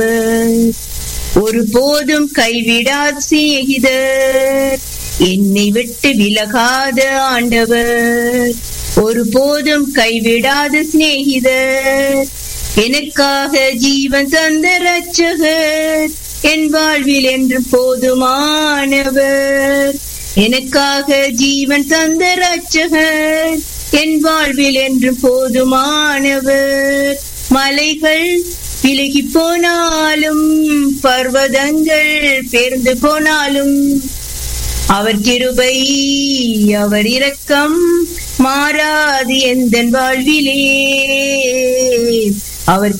ஒருபோதும் கைவிடாத சிநேகிதர் என்னை விட்டு விலகாத ஆண்டவர் ஒருபோதும் கைவிடாத சிநேகிதர் எனக்காக ஜீவன் தந்த ரட்சகர் என் வாழ்வில் என்று போதுமானவர் எனக்காக ஜீவன் தந்த ரட்சகர் என் வாழ்வில் என்று போதுமானவர் மலைகள் விலகி போனாலும் பர்வதங்கள் பேர்ந்து போனாலும் அவர் கிருபை அவர் இரக்கம் மாறாது எந்த வாழ்விலே அவர்